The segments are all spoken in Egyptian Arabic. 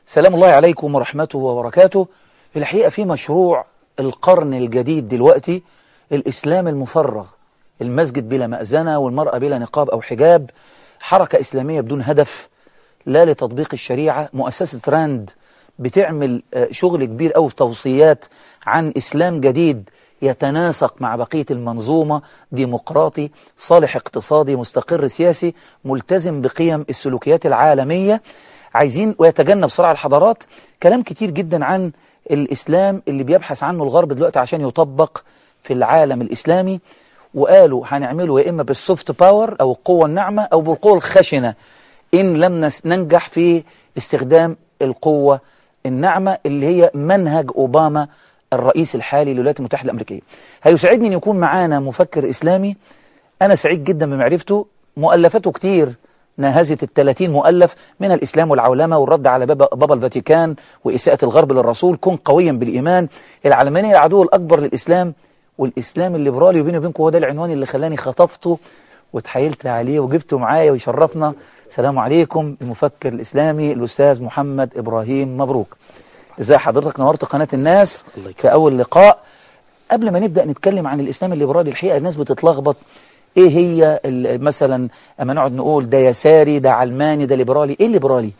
سلام الله عليكم ورحمته وبركاته الحقيقة في مشروع القرن الجديد دلوقتي الإسلام المفرغ المسجد بلا مأذنة والمرأة بلا نقاب أو حجاب حركة إسلامية بدون هدف لا لتطبيق الشريعة مؤسسة راند بتعمل شغل كبير أو في توصيات عن إسلام جديد يتناسق مع بقية المنظومة ديمقراطي صالح اقتصادي مستقر سياسي ملتزم بقيم السلوكيات العالمية عايزين ويتجنب صراع الحضارات كلام كتير جدا عن الإسلام اللي بيبحث عنه الغرب دلوقتي عشان يطبق في العالم الإسلامي وقالوا هنعمله يا إما بالسوفت باور أو القوة الناعمة أو بالقوة الخشنة إن لم ننجح في استخدام القوة الناعمة اللي هي منهج أوباما الرئيس الحالي للولايات المتحدة الأمريكية هيسعدني أن يكون معانا مفكر إسلامي أنا سعيد جدا بمعرفته مؤلفاته كتير ناهزت الثلاثين مؤلف من الإسلام والعولمة والرد على بابا, بابا الفاتيكان وإساءة الغرب للرسول كن قويا بالإيمان العلمانية العدو الأكبر للإسلام والإسلام الليبرالي وبيني وبينكم هو ده العنوان اللي خلاني خطفته وتحايلت عليه وجبته معايا ويشرفنا السلام عليكم المفكر الإسلامي الأستاذ محمد إبراهيم مبروك ازاي حضرتك نورت قناة الناس في أول لقاء قبل ما نبدأ نتكلم عن الإسلام الليبرالي الحقيقة الناس بتتلخبط ايه هي مثلا اما نقعد نقول ده يساري ده علماني ده ليبرالي ايه الليبرالي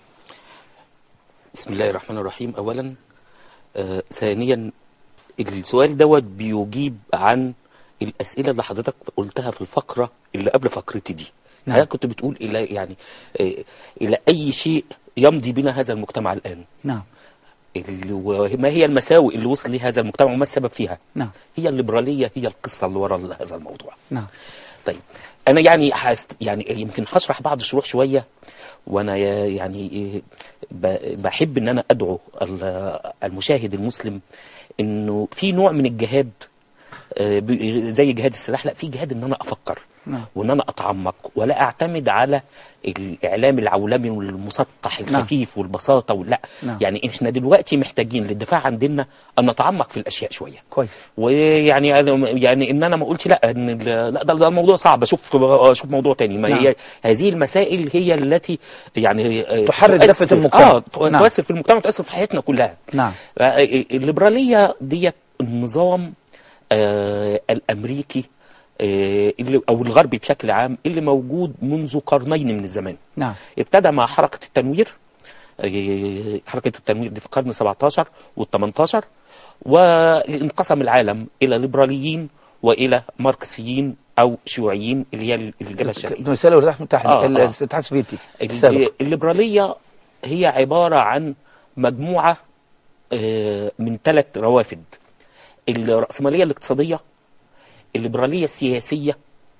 بسم الله الرحمن الرحيم اولا آه ثانيا السؤال دوت بيجيب عن الاسئله اللي حضرتك قلتها في الفقره اللي قبل فقرتي دي نعم. حضرتك كنت بتقول الى يعني آه الى اي شيء يمضي بنا هذا المجتمع الان نعم ال- وما هي المساوئ اللي وصل لها هذا المجتمع وما السبب فيها نعم هي الليبراليه هي القصه اللي وراء هذا الموضوع نعم طيب انا يعني حست يعني يمكن هشرح بعض الشروح شويه وانا يا- يعني ب- بحب ان انا ادعو ال- المشاهد المسلم انه في نوع من الجهاد آه، ب- زي جهاد السلاح لا في جهاد ان انا افكر نعم. وان انا اتعمق ولا اعتمد على الاعلام العولمي والمسطح الخفيف والبساطه ولا نعم. يعني احنا دلوقتي محتاجين للدفاع عن ديننا ان نتعمق في الاشياء شويه كويس ويعني أنا- يعني ان انا ما اقولش لا ان ال- لا ده, ده الموضوع صعب اشوف اشوف موضوع تاني ما نعم. هي هذه المسائل هي التي يعني آه، تحرك تؤثر- دفة المجتمع. اه ت- نعم. تؤثر في المجتمع تؤثر في حياتنا كلها نعم آه، الليبراليه ديت النظام آه الامريكي آه اللي او الغربي بشكل عام اللي موجود منذ قرنين من الزمان نعم ابتدى مع حركة التنوير آه، حركة التنوير دي في القرن 17 وال 18 وانقسم العالم إلى ليبراليين وإلى ماركسيين أو شيوعيين اللي هي الجبهة الشرقية مثال الولايات المتحدة آه، آه. الاتحاد السوفيتي السابق ال- الليبرالية هي عبارة عن مجموعة آه، من ثلاث روافد الرأسمالية الاقتصادية الليبرالية السياسية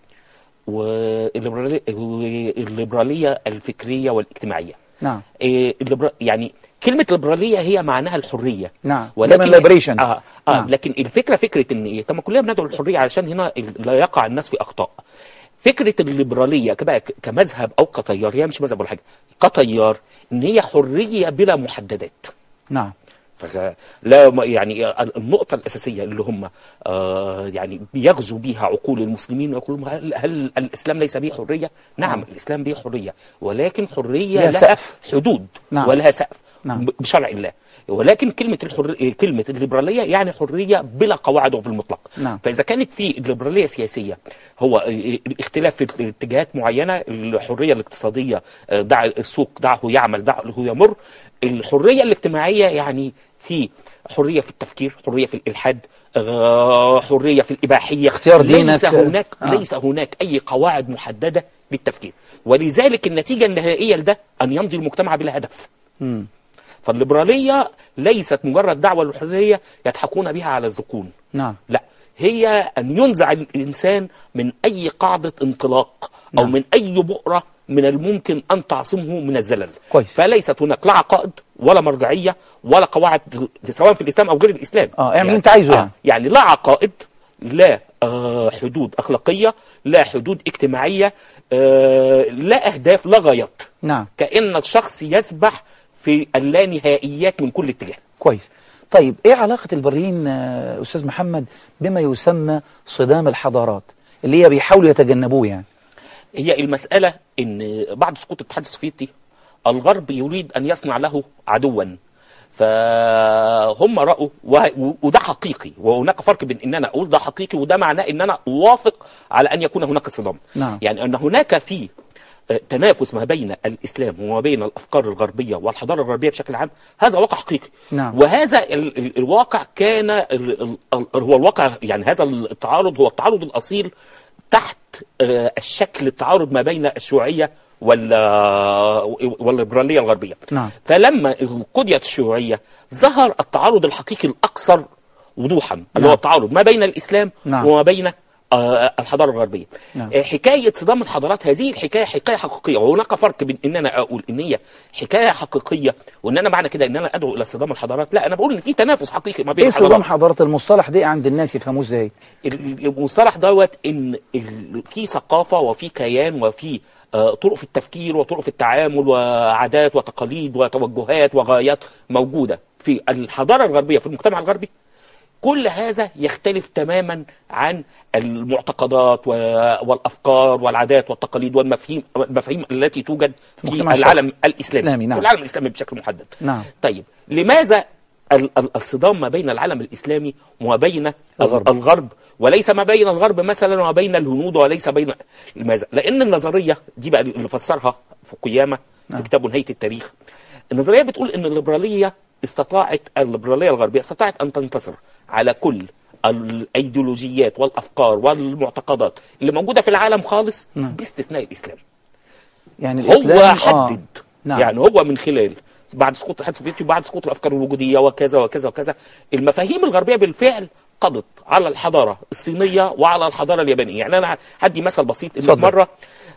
والليبرالية والليبرالية الفكرية والاجتماعية نعم إيه الليبرا... يعني كلمة ليبرالية هي معناها الحرية نعم ولكن ولكن liberation آه آه نعم. لكن الفكرة فكرة ان ايه طب ما كلنا بندعو للحرية علشان هنا ال- لا يقع الناس في اخطاء فكرة الليبرالية كبقى ك- كمذهب او كتيار هي مش مذهب ولا حاجة كتيار ان هي حرية بلا محددات نعم فلا ما- يعني النقطة الأساسية اللي هم آه يعني بيغزو بيها عقول المسلمين ويقولون هل, هل الإسلام ليس به حرية؟ نعم آه. الإسلام به حرية ولكن حرية لها لها, سقف. حدود نعم. ولها سقف نعم. ب- بشرع الله ولكن كلمة الحر... كلمة الليبرالية يعني حرية بلا قواعد وفي المطلق نعم. فإذا كانت في الليبرالية سياسية هو الاختلاف في اتجاهات معينة الحرية الاقتصادية آه، دع السوق دعه يعمل دعه يمر الحرية الاجتماعية يعني في حرية في التفكير حرية في الإلحاد آه، حرية في الإباحية اختيار ليس دينك. هناك آه. ليس هناك أي قواعد محددة للتفكير ولذلك النتيجة النهائية لده أن يمضي المجتمع بلا هدف مم. فالليبرالية ليست مجرد دعوة للحرية يضحكون بها على الزقون نعم لا هي أن ينزع الإنسان من أي قاعدة انطلاق أو نعم. من أي بؤرة من الممكن أن تعصمه من الزلل كويس. فليست هناك لا عقائد ولا مرجعية ولا قواعد سواء في الإسلام أو غير الإسلام آه، اعمل اللي أنت عايزه يعني. يعني لا عقائد لا آه حدود أخلاقية لا حدود اجتماعية آه لا أهداف لا غايات نعم كأن الشخص يسبح في اللانهائيات من كل اتجاه كويس طيب ايه علاقة البرلين آه، استاذ محمد بما يسمى صدام الحضارات اللي هي بيحاولوا يتجنبوه يعني هي المسألة إن بعد سقوط الاتحاد السوفيتي الغرب يريد ان يصنع له عدوا فهم رأوا و- وده حقيقي وهناك فرق بين ان انا اقول ده حقيقي وده معناه ان انا اوافق على ان يكون هناك صدام نعم. يعني ان هناك في آه، تنافس ما بين الاسلام وما بين الافكار الغربيه والحضاره الغربيه بشكل عام هذا واقع حقيقي نعم. وهذا ال ال الواقع كان ال ال ال هو الواقع يعني هذا التعارض هو التعارض الاصيل تحت آه، الشكل التعارض ما بين الشيوعيه وال والليبراليه الغربيه نعم. فلما قضيت الشيوعيه ظهر التعارض الحقيقي الاكثر وضوحا اللي نعم. هو التعارض ما بين الاسلام نعم. وما بين آه، الحضاره الغربيه نعم. آه، حكايه صدام الحضارات هذه الحكايه حكايه حقيقيه وهناك فرق بين ان انا اقول ان هي حكايه حقيقيه وان انا معنى كده ان انا ادعو الى صدام الحضارات لا انا بقول ان في تنافس حقيقي ما بين ايه صدام الحضارات حضارة المصطلح ده عند الناس يفهموه ازاي المصطلح دوت ان ال- في ثقافه وفي كيان وفي آه، طرق في التفكير وطرق في التعامل وعادات وتقاليد وتوجهات وغايات موجوده في الحضاره الغربيه في المجتمع الغربي كل هذا يختلف تماما عن المعتقدات و- والافكار والعادات والتقاليد والمفاهيم المفاهيم التي توجد في مجتمع العالم الاسلامي إسلامي، نعم. والعالم الاسلامي بشكل محدد نعم. طيب لماذا ال- ال- الصدام ما بين العالم الاسلامي وما بين ال- الغرب. الغرب وليس ما بين الغرب مثلا وما بين الهنود وليس بين لماذا؟ لان النظريه دي بقى اللي فسرها فوكوياما في كتابه نهايه التاريخ النظريه بتقول ان الليبراليه استطاعت الليبراليه الغربيه استطاعت ان تنتصر على كل الايديولوجيات والافكار والمعتقدات اللي موجوده في العالم خالص نعم. باستثناء الاسلام يعني الاسلام هو آه. حدد نعم. يعني هو من خلال بعد سقوط الاتحاد السوفيتي وبعد سقوط الافكار الوجوديه وكذا وكذا وكذا المفاهيم الغربيه بالفعل قضت على الحضاره الصينيه وعلى الحضاره اليابانيه يعني انا هدي مثل بسيط ان في اتفضل. مره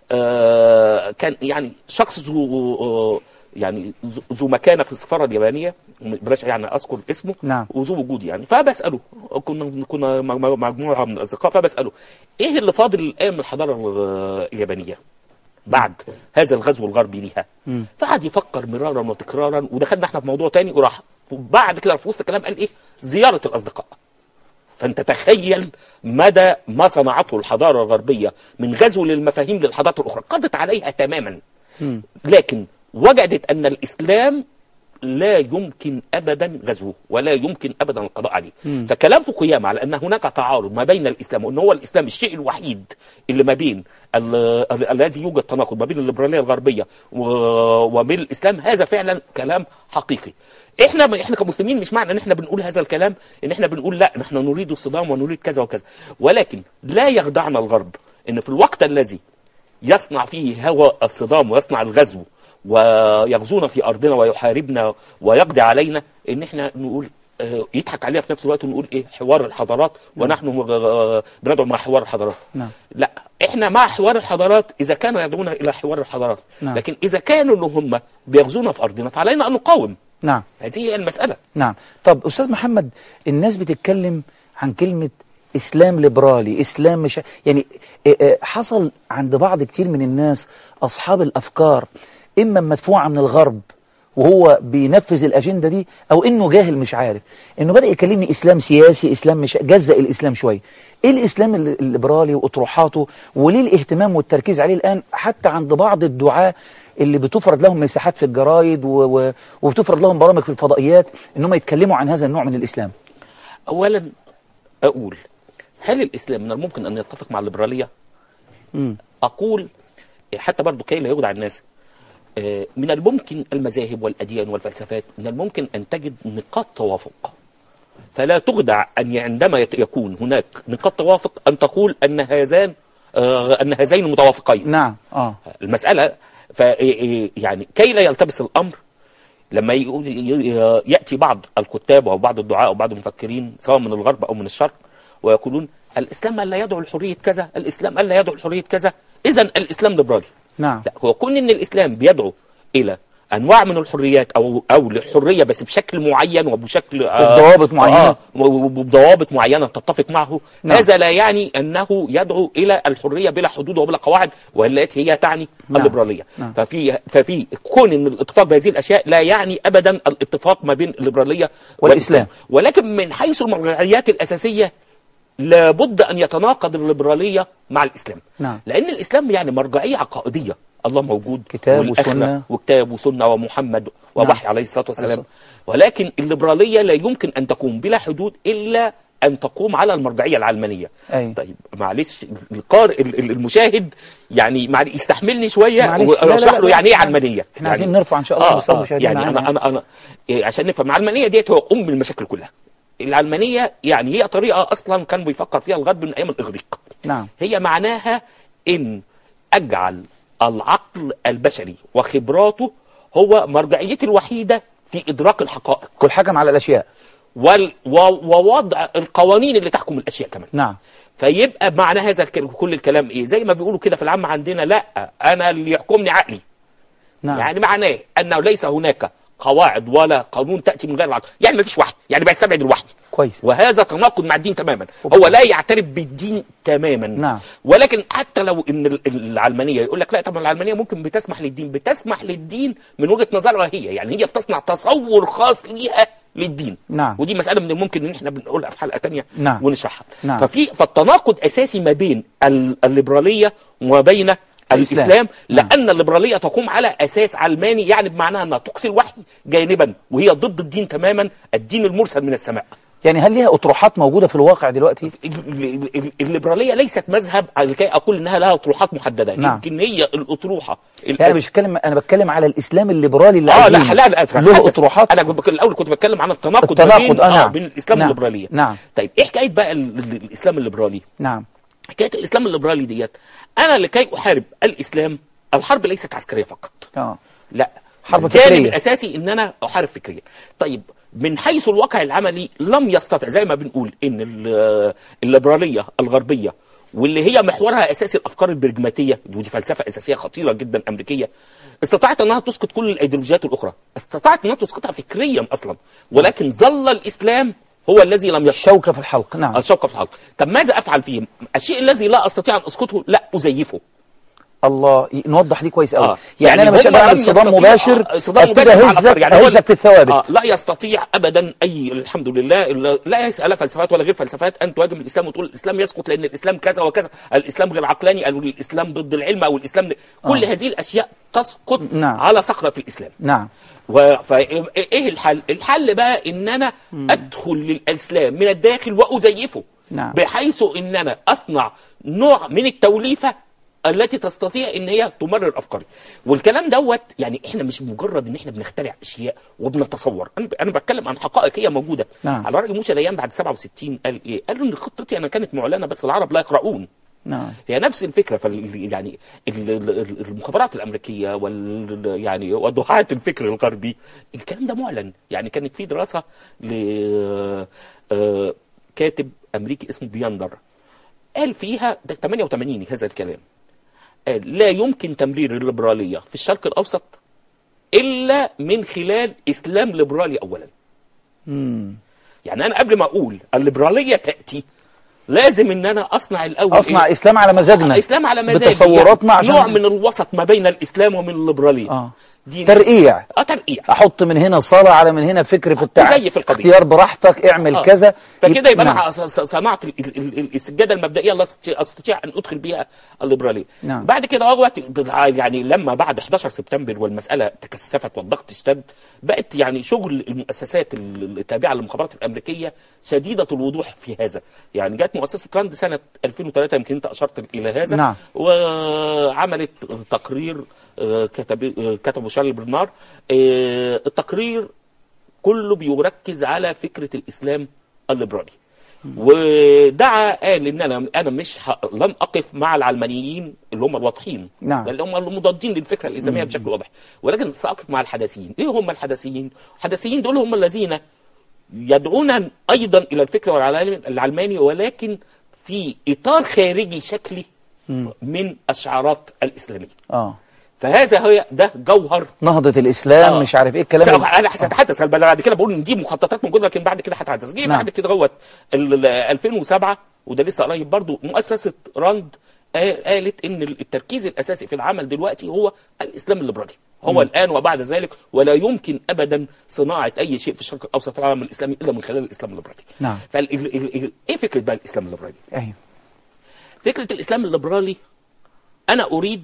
آه كان يعني شخص ذو آه يعني ذو- ذو مكانه في السفاره اليابانيه بلاش يعني اذكر اسمه نعم. وذو وجود يعني فبساله كنا كنا مج- مجموعه من الاصدقاء فبساله ايه اللي فاضل الان من الحضاره ال- اليابانيه بعد هذا الغزو الغربي ليها مم. فقعد يفكر مرارا وتكرارا ودخلنا احنا في موضوع تاني وراح بعد كده في وسط الكلام قال ايه زياره الاصدقاء فانت تخيل مدى ما صنعته الحضاره الغربيه من غزو للمفاهيم للحضارات الاخرى قضت عليها تماما مم. لكن وجدت ان الاسلام لا يمكن ابدا غزوه ولا يمكن ابدا القضاء عليه مم. فكلام فوكوياما على ان هناك تعارض ما بين الاسلام وان هو الاسلام الشيء الوحيد اللي ما بين ال- ال- الذي يوجد تناقض ما بين الليبراليه الغربيه و- وبين الاسلام هذا فعلا كلام حقيقي احنا احنا كمسلمين مش معنى ان احنا بنقول هذا الكلام ان احنا بنقول لا احنا نريد الصدام ونريد كذا وكذا ولكن لا يخدعنا الغرب ان في الوقت الذي يصنع فيه هوى الصدام ويصنع الغزو ويغزونا في ارضنا ويحاربنا ويقضي علينا ان احنا نقول آه، يضحك علينا في نفس الوقت ونقول ايه حوار الحضارات ونحن آه، بندعو مع حوار الحضارات نعم. لا احنا مع حوار الحضارات اذا كانوا يدعونا الى حوار الحضارات نعم. لكن اذا كانوا ان هم بيغزونا في ارضنا فعلينا ان نقاوم نعم هذه هي المساله نعم طب أستاذ محمد الناس بتتكلم عن كلمة إسلام ليبرالي إسلام مش يعني آه، آه، حصل عند بعض كتير من الناس أصحاب الأفكار إما مدفوعة من الغرب وهو بينفذ الأجندة دي أو إنه جاهل مش عارف إنه بدأ يكلمني إسلام سياسي إسلام مش جزء الإسلام شوية إيه الإسلام الل- الليبرالي وأطروحاته وليه الاهتمام والتركيز عليه الآن حتى عند بعض الدعاة اللي بتفرض لهم مساحات في الجرايد و... و... وبتفرض لهم برامج في الفضائيات إنهم يتكلموا عن هذا النوع من الإسلام اولا اقول هل الاسلام من الممكن ان يتفق مع الليبراليه مم. اقول حتى برضو كي لا يخدع الناس آه، من الممكن المذاهب والاديان والفلسفات من الممكن ان تجد نقاط توافق فلا تخدع ان عندما يت- يكون هناك نقاط توافق ان تقول ان هذان آه، ان هذين متوافقين نعم آه المسألة ف يعني كي لا يلتبس الأمر لما يقول ي- يأتي بعض الكتاب أو بعض الدعاء أو بعض المفكرين سواء من الغرب أو من الشرق ويقولون الإسلام ألا يدعو لحرية كذا الإسلام ألا يدعو لحرية كذا إذا الإسلام ليبرالي نعم لا هو كون إن الإسلام بيدعو إلى أنواع من الحريات أو أو للحرية بس بشكل معين وبشكل آه، بضوابط معينة. آه وبضوابط معينة تتفق معه نعم. هذا لا يعني أنه يدعو إلى الحرية بلا حدود وبلا قواعد والتي هي تعني نعم. الليبرالية نعم. ففي ففي كون ان الاتفاق بهذه الاشياء لا يعني ابدا الاتفاق ما بين الليبراليه والإسلام. ولكن من حيث المرجعيات الاساسيه لابد ان يتناقض الليبراليه مع الاسلام نعم. لان الاسلام يعني مرجعيه عقائديه الله موجود كتاب والآخرة وسنة. وكتاب وسنة ومحمد ووحي عليه الصلاة والسلام الصلاة. ولكن الليبرالية لا يمكن أن تقوم بلا حدود إلا أن تقوم على المرجعية العلمانية أي. طيب معلش القارئ ال- ال- المشاهد يعني معلش يستحملني شوية معلش، لا، لا، واشرح لا، له يعني ايه احنا- علمانية احنا يعني عايزين نرفع ان شاء الله مستوى المشاهدين يعني معانا انا انا انا إيه عشان نفهم العلمانيه ديت هو ام المشاكل كلها العلمانيه يعني هي طريقه اصلا كان بيفكر فيها الغرب من ايام الاغريق نعم هي معناها ان اجعل العقل البشري وخبراته هو مرجعيتي الوحيده في ادراك الحقائق كل حكم على الاشياء وال و- ووضع القوانين اللي تحكم الاشياء كمان نعم فيبقى معنى هذا الك- كل الكلام ايه زي ما بيقولوا كده في العام عندنا لا انا اللي يحكمني عقلي نعم يعني معناه انه ليس هناك قواعد ولا قانون تاتي من غير العقل يعني ما فيش وحي يعني بيستبعد الوحي كويس وهذا تناقض مع الدين تماما هو لا يعترف بالدين تماما نعم. ولكن حتى لو ان ال- العلمانيه يقول لك لا طب العلمانيه ممكن بتسمح للدين بتسمح للدين من وجهه نظرها هي يعني هي بتصنع تصور خاص ليها للدين نعم. ودي مساله من الممكن ان احنا بنقولها في حلقه تانية نعم. ونشرحها نعم. ففي فالتناقض اساسي ما بين ال- الليبراليه وما بين الإسلام. الاسلام نعم. لان الليبراليه تقوم على اساس علماني يعني بمعناها انها تقصي الوحي جانبا وهي ضد الدين تماما الدين المرسل من السماء يعني هل ليها اطروحات موجوده في الواقع دلوقتي ال- ال- الليبراليه ليست مذهب لكي اقول انها لها اطروحات محدده نعم. يمكن هي الاطروحه لا انا مش بتكلم انا بتكلم على الاسلام الليبرالي اللي اه لا عايزينه. لا لا أسف. له حدث. اطروحات انا بك- الاول كنت بتكلم عن التناقض, التناقض، ما بين آه، آه نعم. بين الاسلام نعم. والليبراليه نعم. طيب ايه حكايه بقى ال- ال- الاسلام الليبرالي نعم حكايه الاسلام الليبرالي ديت انا لكي احارب الاسلام الحرب ليست عسكريه فقط اه لا حرب الجانب فكرية. الاساسي ان انا احارب فكريا طيب من حيث الواقع العملي لم يستطع زي ما بنقول ان ال- الليبراليه الغربيه واللي هي محورها اساسي الافكار البرجماتيه ودي فلسفه اساسيه خطيره جدا امريكيه استطاعت انها تسقط كل الايديولوجيات الاخرى استطاعت انها تسقطها فكريا اصلا ولكن ظل الاسلام هو الذي لم يسقط الشوكه في الحلق نعم الشوكه في الحلق طب ماذا افعل فيه الشيء الذي لا استطيع ان اسقطه لا ازيفه الله ي- نوضح دي كويس قوي آه. يعني, انا مش هم قادر اعمل لم صدام يستطيعوا- مباشر آه، صدام ابتدي مباشر مع اهزك الأفكار. يعني هو اهزك في الثوابت آه لا يستطيع ابدا اي الحمد لله لا- لا يسال فلسفات ولا غير فلسفات ان تهاجم الاسلام وتقول الاسلام يسقط لان الاسلام كذا وكذا الاسلام غير عقلاني او الاسلام ضد العلم او الاسلام ده. كل هذه الاشياء تسقط نعم. على صخره الاسلام نعم و... فايه الحل؟ الحل بقى ان انا ادخل للاسلام من الداخل وازيفه نعم. بحيث ان انا اصنع نوع من التوليفه التي تستطيع ان هي تمرر افكاري والكلام دوت يعني احنا مش مجرد ان احنا بنخترع اشياء وبنتصور انا ب- انا بتكلم عن حقائق هي موجوده نعم. على راي موسى ديان بعد 67 قال ايه قال ان خطتي انا كانت معلنه بس العرب لا يقرؤون نعم هي نفس الفكره فال يعني ل- ال- المخابرات الامريكيه وال يعني ودعاة الفكر الغربي الكلام ده معلن يعني كانت في دراسه ل آه، كاتب امريكي اسمه بياندر قال فيها ده 88 هذا الكلام قال لا يمكن تمرير الليبراليه في الشرق الاوسط الا من خلال اسلام ليبرالي اولا مم. يعني انا قبل ما اقول الليبراليه تاتي لازم ان انا اصنع الاول اصنع إيه؟ اسلام على مزاجنا اسلام على مزاجي بتصوراتنا يعني عشان نوع من الوسط ما بين الاسلام ومن الليبراليه اه دي ترقيع اه ترقيع احط من هنا صلاة على من هنا فكر في التع... زي في القضية. اختيار براحتك اعمل آه. كذا فكده يبقى نعم. انا ص- ص- صنعت ال- ال- ال- السجاده المبدئيه اللي أستطيع- استطيع ان ادخل بها الليبراليه نعم. بعد كده اهوت يعني لما بعد 11 سبتمبر والمساله تكثفت والضغط اشتد بقت يعني شغل المؤسسات ال- التابعه للمخابرات الامريكيه شديده الوضوح في هذا يعني جت مؤسسه راند سنه 2003 يمكن انت اشرت الى هذا نعم. وعملت تقرير آه، كتب آه، كتبه شارل برنار آه، التقرير كله بيركز على فكره الاسلام الليبرالي ودعا قال ان انا انا مش ه... لن اقف مع العلمانيين اللي هم الواضحين نعم. اللي هم المضادين للفكره الاسلاميه بشكل واضح ولكن ساقف مع الحداثيين ايه هم الحداثيين الحداثيين دول هم الذين يدعون ايضا الى الفكر والعلم- العلماني ولكن في اطار خارجي شكلي من الشعارات الاسلاميه اه فهذا هو ده جوهر نهضة الاسلام آه. مش عارف ايه الكلام سأ- انا هتحدث بل بعد كده بقول ان دي مخططات موجوده لكن بعد كده هتحدث جه نعم. بعد كده هوت ال- ال- 2007 وده لسه قريب برضو مؤسسه راند قا- قالت ان التركيز الاساسي في العمل دلوقتي هو الاسلام الليبرالي هو الان وبعد ذلك ولا يمكن ابدا صناعه اي شيء في الشرق الاوسط في العالم الاسلامي الا من خلال الاسلام الليبرالي نعم. فال ال- ال- ال- ايه فكره بقى الاسلام الليبرالي ايوه فكره الاسلام الليبرالي انا اريد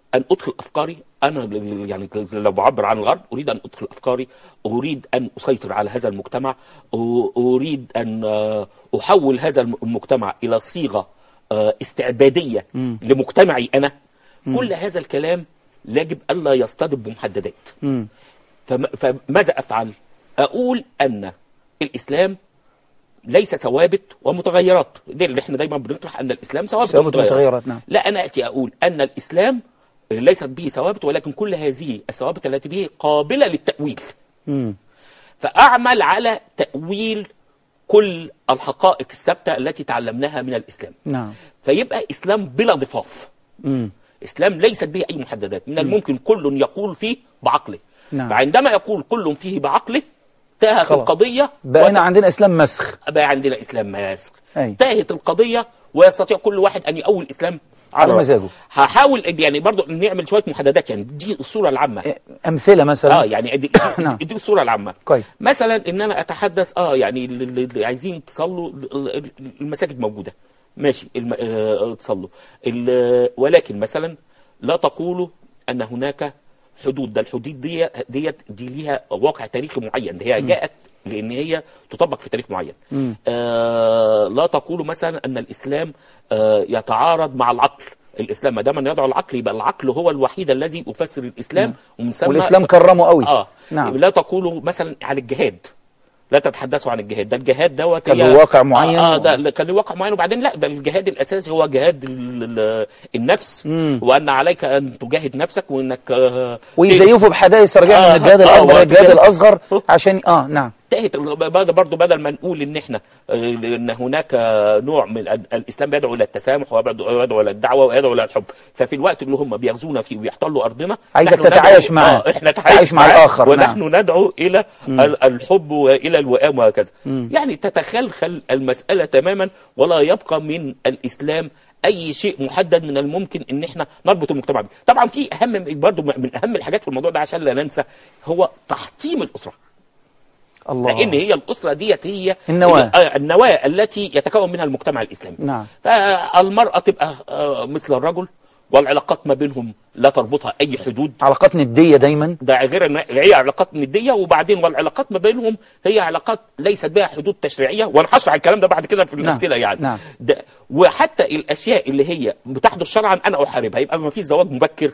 ان ادخل افكاري انا ل- يعني لو بعبر عن الغرب اريد ان ادخل افكاري اريد ان اسيطر على هذا المجتمع أ- اريد ان آه، احول هذا الم- المجتمع الى صيغه آه، استعباديه لمجتمعي انا كل هذا الكلام يجب الا يصطدم بمحددات مم. فم- فماذا افعل؟ اقول ان الاسلام ليس ثوابت ومتغيرات ده اللي احنا دايما بنطرح ان الاسلام ثوابت ثوابت ومتغيرات، نعم. لا انا اتي اقول ان الاسلام ليست به ثوابت ولكن كل هذه الثوابت التي به قابله للتاويل مم. فاعمل على تاويل كل الحقائق الثابته التي تعلمناها من الاسلام نعم فيبقى اسلام بلا ضفاف مم. اسلام ليست به اي محددات من الممكن كل يقول فيه بعقله نعم. فعندما يقول كل فيه بعقله تاهت خلاص. القضيه بقينا عندنا اسلام مسخ بقى عندنا اسلام ماسخ أي. تاهت القضيه ويستطيع كل واحد ان يقول الاسلام على رأيه. مزاجه. هحاول يعني برضو نعمل شويه محددات يعني دي الصوره العامه امثله مثلا اه يعني دي, نعم. دي, دي الصوره العامه كويس. مثلا ان انا اتحدث اه يعني اللي- اللي اللي عايزين تصلوا ال- ال- المساجد موجوده ماشي الم... آه تصلوا ال... ولكن مثلا لا تقولوا ان هناك حدود ده الحدود دي ديت دي ليها واقع تاريخي معين ده هي جاءت لان هي تطبق في تاريخ معين آه لا تقولوا مثلا ان الاسلام آه يتعارض مع العقل الاسلام ما دام يدعو العقل يبقى العقل هو الوحيد الذي يفسر الاسلام ومن ثم والاسلام كرمه قوي اه نعم لا تقولوا مثلا عن الجهاد لا تتحدثوا عن الجهاد ده الجهاد دوت كان هي- له واقع معين اه, آه و- ده كان له واقع معين وبعدين لا ده الجهاد الاساسي هو جهاد ال- ال- النفس مم. وان عليك ان تجاهد نفسك وانك آه ويزيفوا بحدائث رجع آه، من الجهاد آه، الاكبر وقت الجهاد كده. الاصغر عشان اه نعم انتهت برضه بدل ما نقول ان احنا آه، ان هناك نوع من ال- الاسلام يدعو الى التسامح ويدعو يدعو الى الدعوه ويدعو الى الحب ففي الوقت اللي هم بيغزونا فيه ويحتلوا ارضنا عايزك نحن تتعايش ندعو- معاه. اه احنا تتعايش نتعايش مع معاه الآخر، ونحن نعم. ندعو الى ال- الحب والى الوئام وهكذا يعني تتخلخل المساله تماما ولا يبقى من الاسلام اي شيء محدد من الممكن ان احنا نربط المجتمع به طبعا في اهم برضه من اهم الحاجات في الموضوع ده عشان لا ننسى هو تحطيم الاسره الله لان هي الاسره ديت هي النواة. آه، النواه التي يتكون منها المجتمع الاسلامي نعم. فالمراه تبقى آه، مثل الرجل والعلاقات ما بينهم لا تربطها اي حدود علاقات نديه دايما ده غير ان هي علاقات نديه وبعدين والعلاقات ما بينهم هي علاقات ليست بها حدود تشريعيه وانا هشرح الكلام ده بعد كده في الامثله يعني نعم. ده وحتى الاشياء اللي هي بتحدث شرعا انا احاربها يبقى ما فيش زواج مبكر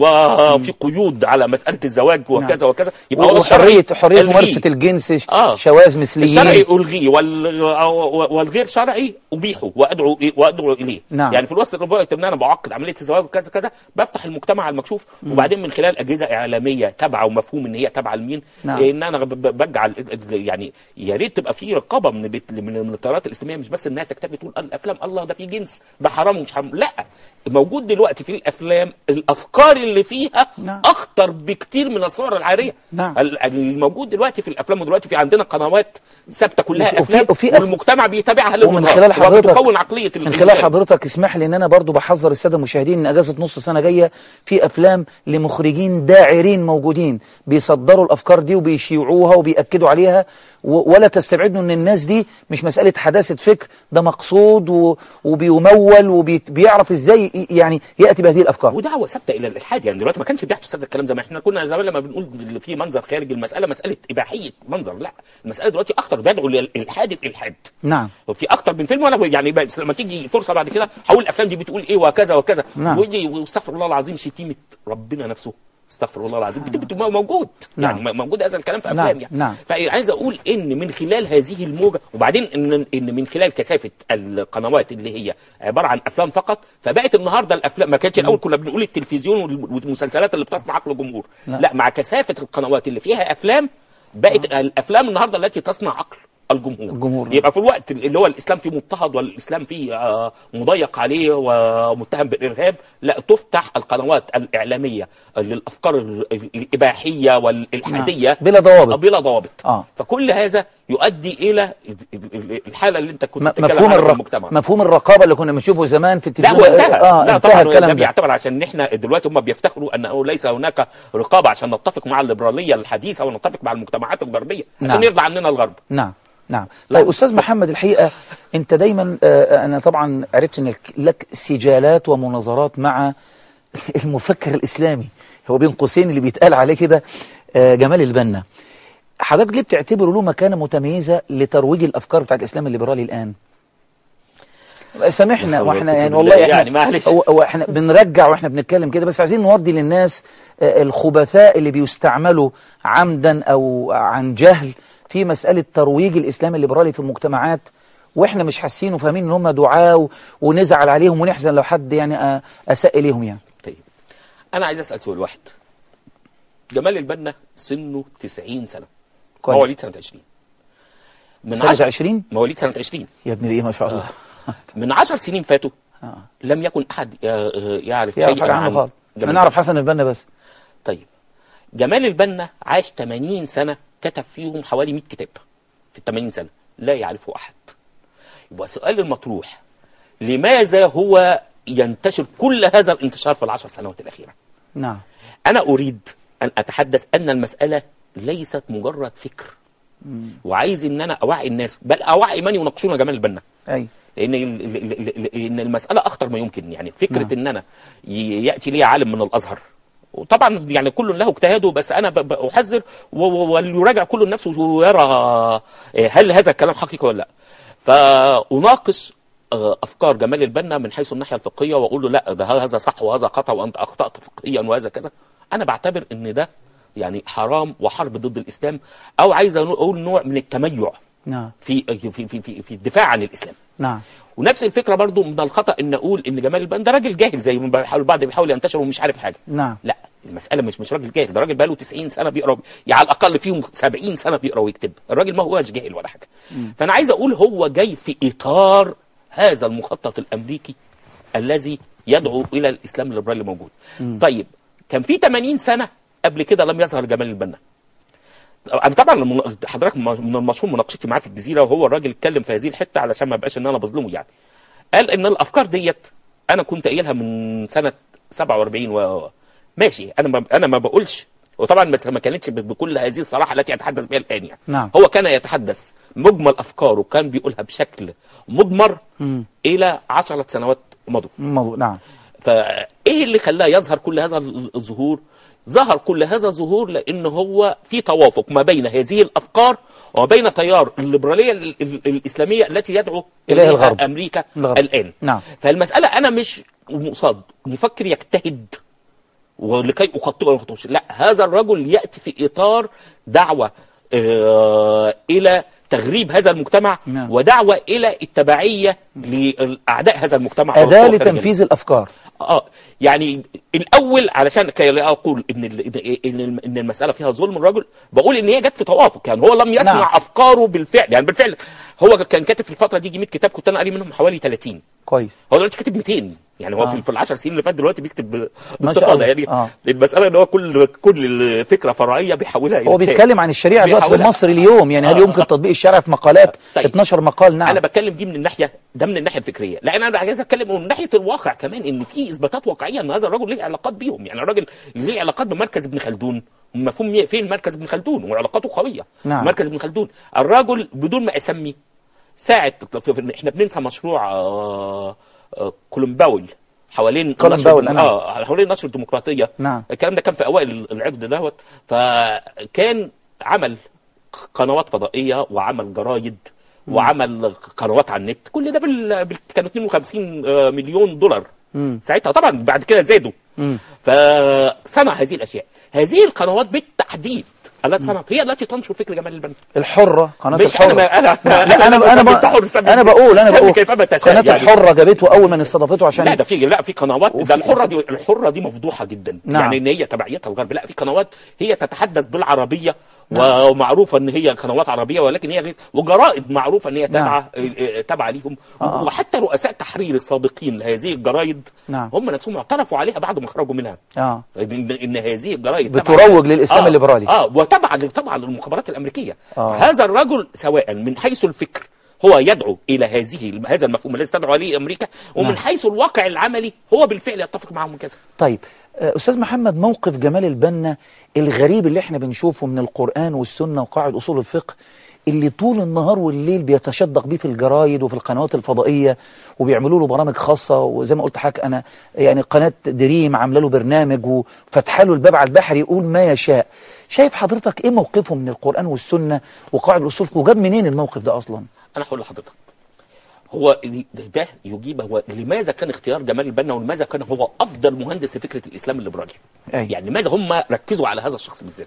وفي قيود على مساله الزواج وكذا وكذا يبقى هو الشرع وحريه حريه ألغيه. ممارسه الجنس آه. شواذ مثليين الشرعي الغيه وال... والغير شرعي ابيحه وادعو وادعو اليه نعم. يعني في الوسط اللي بقى ان انا بعقد عمليه الزواج وكذا كذا بفتح المجتمع على المكشوف وبعدين من خلال اجهزه اعلاميه تابعه ومفهوم ان هي تابعه لمين نعم. ان انا ب- ب- بجعل يعني يا ريت تبقى في رقابه من بيت من من التيارات الاسلاميه مش بس انها تكتفي تقول الافلام الله ده في جنس ده حرام ومش حرام لا موجود دلوقتي في الافلام الافكار اللي فيها نعم. اخطر بكتير من الصور العاريه نعم. ال- الموجود دلوقتي في الافلام ودلوقتي في عندنا قنوات ثابته كلها وفي- افلام وفي أف- والمجتمع بيتابعها ليل ومن ونهار خلال حضرتك وبتكون عقليه من الإنسان. خلال حضرتك اسمح لي ان انا برضو بحذر الساده المشاهدين ان اجازه نص سنه جايه في افلام لمخرجين داعرين موجودين بيصدروا الافكار دي وبيشيعوها وبياكدوا عليها و- ولا تستبعدوا ان الناس دي مش مساله حداثه فكر ده مقصود و- وبيمول وبيعرف ازاي ي- يعني ياتي بهذه الافكار ودعوه ثابته الى الالحاد يعني دلوقتي ما كانش بيحدث هذا الكلام زمان احنا كنا زمان لما بنقول في منظر خارج المساله مساله اباحيه منظر لا المساله دلوقتي اخطر بيدعو للالحاد الالحاد نعم وفي اكتر من فيلم وانا يعني بس لما تيجي فرصه بعد كده هقول الافلام دي بتقول ايه وكذا وكذا نعم. ويجي واستغفر الله العظيم شتيمه ربنا نفسه استغفر الله العظيم بت- بت- موجود نعم. يعني موجود هذا الكلام في نعم. افلام يعني نعم. فعايز اقول ان من خلال هذه الموجه وبعدين ان ان من خلال كثافه القنوات اللي هي عباره عن افلام فقط فبقت النهارده الافلام ما كانتش الاول كنا بنقول التلفزيون وال- والمسلسلات اللي بتصنع عقل الجمهور لا. لا مع كثافه القنوات اللي فيها افلام بقت الافلام النهارده التي تصنع عقل الجمهور الجمهور. يبقى في الوقت اللي هو الاسلام فيه مضطهد والاسلام فيه آه، مضيق عليه ومتهم بالارهاب لا تفتح القنوات الاعلاميه للافكار ال- الاباحيه والالحاديه نعم. بلا ضوابط. بلا ضوابط آه. فكل هذا يؤدي الى الحاله اللي انت كنت م- بتتكلم مفهوم عنها في الرق... المجتمع مفهوم الرقابه اللي كنا بنشوفه زمان في لا التلفزيون هو انتهى اه لا انتهى طبعا ده الكلام ده بيعتبر عشان احنا دلوقتي هم بيفتخروا انه ليس هناك رقابه عشان نتفق مع الليبراليه الحديثه ونتفق مع المجتمعات الغربيه عشان نعم. يرضى عننا الغرب نعم نعم لا. طيب استاذ محمد الحقيقه انت دايما آه، انا طبعا عرفت ان لك سجالات ومناظرات مع المفكر الإسلامي هو بين قوسين اللي بيتقال عليه كده آه، جمال البنا حضرتك ليه بتعتبره له مكانة متميزة لترويج الأفكار بتاعت الإسلام الليبرالي الآن سامحنا لا حول واحنا ولا يعني قوة والله بالله. احنا يعني معلش. هو هو احنا بنرجع واحنا بنتكلم كده بس عايزين نوضي للناس آه، الخبثاء اللي بيستعملوا عمدا او عن جهل في مسألة ترويج الإسلام الليبرالي في المجتمعات واحنا مش حاسين وفاهمين ان هم دعاة و- ونزعل عليهم ونحزن لو حد يعني آه، اساء اليهم يعني طيب انا عايز اسال سؤال واحد جمال البنا سنه 90 سنه كويس. مواليد سنه 20 من سنة عشر- 20 مواليد سنه 20 يا ابن ايه ما شاء الله من 10 سنين فاتوا آه. لم يكن احد ي- يعرف يعرف شيئا حاجة عنه عن خالص جمال احنا نعرف حسن البنا بس طيب جمال البنا عاش 80 سنة كتب فيهم حوالي 100 كتاب في ال 80 سنة لا يعرفه أحد يبقى السؤال المطروح لماذا هو ينتشر كل هذا الانتشار في العشر سنوات الأخيرة نعم أنا أريد أن أتحدث أن المسألة ليست مجرد فكر وعايز ان انا اوعي الناس بل اوعي من يناقشون جمال البنا اي لان ال- ال- ال- ال- ان المساله اخطر ما يمكن يعني فكره نعم. ان انا ي- ياتي لي عالم من الازهر وطبعا يعني كل له اجتهاده بس انا ب- ب- احذر و- و- وليراجع كل نفسه ويرى آه، هل هذا الكلام حقيقي ولا لا فاناقش آه، افكار جمال البنا من حيث الناحيه الفقهيه واقول له لا ده هذا صح وهذا خطا وانت اخطات فقهيا وهذا كذا انا بعتبر ان ده يعني حرام وحرب ضد الاسلام او عايز اقول نوع من التميع نعم في في في في, في الدفاع عن الاسلام نعم ونفس الفكره برضو من الخطا ان اقول ان جمال البنا ده راجل جاهل زي ما بيحاول البعض بيحاول ينتشر ومش عارف حاجه نعم لا المساله مش مش راجل جاهل ده راجل بقاله 90 سنه بيقرا يعني على الاقل فيهم 70 سنه بيقرا ويكتب الراجل ما هوش جاهل ولا حاجه فانا عايز اقول هو جاي في اطار هذا المخطط الامريكي الذي يدعو الى الاسلام الليبرالي الموجود طيب كان في 80 سنه قبل كده لم يظهر جمال البنا انا طبعا من- حضرتك من المشهور مناقشتي معاه في الجزيره وهو الراجل اتكلم في هذه الحته علشان ما يبقاش ان انا بظلمه يعني قال ان الافكار ديت انا كنت قايلها من سنه 47 و ماشي انا ما انا ما بقولش وطبعا بس ما كانتش ب- بكل هذه الصراحه التي اتحدث بها الان يعني نعم. هو كان يتحدث مجمل افكاره كان بيقولها بشكل مضمر مم. الى 10 سنوات مضوا مظبوط نعم فايه اللي خلاه يظهر كل هذا الظهور ظهر كل هذا الظهور لان هو في توافق ما بين هذه الافكار وبين تيار الليبراليه ال- ال- الاسلاميه التي يدعو إليها اليها الغرب. امريكا الغرب. الان نعم. فالمساله انا مش مقصد مفكر يجتهد ولكي اخطئه ولا أخطئه. لا هذا الرجل ياتي في اطار دعوه آه الى تغريب هذا المجتمع نعم. ودعوه الى التبعيه لاعداء هذا المجتمع أداة والقوى الخارجية. لتنفيذ الأفكار اه يعني الاول علشان كي لا اقول ان ال- ان الم- ان المساله فيها ظلم الرجل بقول ان هي جت في توافق يعني هو لم يصنع نعم. نعم. افكاره بالفعل يعني بالفعل هو كان كاتب في الفتره دي 100 كتاب كنت انا قاري منهم حوالي 30 كويس هو دلوقتي كاتب 200 يعني هو آه. آه. في, في العشر سنين اللي فات دلوقتي بيكتب ب- ما شاء باستفاضه الله. يعني آه. المساله ان هو كل كل فكره فرعيه بيحولها إلى هو كتاب. بيتكلم عن الشريعة دلوقتي في بيحاولها- مصر اليوم يعني هل آه. يمكن تطبيق الشريعة في مقالات طيب. 12 مقال نعم انا بتكلم دي من الناحيه ده من الناحيه الفكريه لان انا عايز اتكلم من ناحيه الواقع كمان ان في اثباتات واقعيه ان هذا الرجل ليه علاقات بيهم يعني الراجل ليه علاقات بمركز ابن خلدون مفهوم مي- فين مركز ابن خلدون وعلاقاته قويه نعم. مركز ابن خلدون الرجل بدون ما اسمي ساعه في- في- احنا بننسى مشروع آه، آه، كولومباول حوالين كولومباول، نشر نعم. اه حوالين نشر الديمقراطيه نعم. الكلام ده كان في اوائل العقد دوت فكان عمل قنوات فضائيه وعمل جرايد وعمل قنوات على النت كل ده بال... بال... كانوا 52 آه، مليون دولار مم. ساعتها طبعا بعد كده زادوا مم. فصنع هذه الاشياء هذه القنوات بالتحديد التي صنعت هي التي تنشر فكر جمال البنا الحرة قناة مش الحرة انا ما انا لا لا انا انا بسمي ب... التحر، سمي- انا بقول انا سمي بقول كيفما تشاء قناة يعني. الحرة جابته اول من استضافته عشان لا ده في لا في قنوات وفي- ده الحره دي الحره دي مفضوحه جدا نعم. يعني ان هي تبعيتها الغرب لا في قنوات هي تتحدث بالعربيه ومعروفه ان هي قنوات عربيه ولكن هي غير وجرائد معروفه ان هي تابعه آه، تابعه ليهم آه. وحتى رؤساء تحرير السابقين لهذه الجرايد نعم. هم نفسهم اعترفوا عليها بعد ما خرجوا منها اه ان إن هذه الجرايد بتروج للإسلام آه الليبرالي. اه وتبع طبعا للمخابرات الامريكيه آه. هذا الرجل سواء من حيث الفكر هو يدعو الى هذه هذا المفهوم الذي تدعو عليه امريكا ومن نعم. حيث الواقع العملي هو بالفعل يتفق معهم كذا طيب آه، أستاذ محمد موقف جمال البنا الغريب اللي احنا بنشوفه من القرآن والسنة وقاعد أصول الفقه اللي طول النهار والليل بيتشدق بيه في الجرايد وفي القنوات الفضائية وبيعملوا له برامج خاصة وزي ما قلت حضرتك أنا يعني قناة دريم عاملة له برنامج وفتح له الباب على البحر يقول ما يشاء شايف حضرتك إيه موقفه من القرآن والسنة وقواعد الأصول وجاب منين الموقف ده أصلا انا هقول لحضرتك هو ده يجيب هو لماذا كان اختيار جمال البنا ولماذا كان هو افضل مهندس لفكره الاسلام الليبرالي أي. يعني لماذا هم ركزوا على هذا الشخص بالذات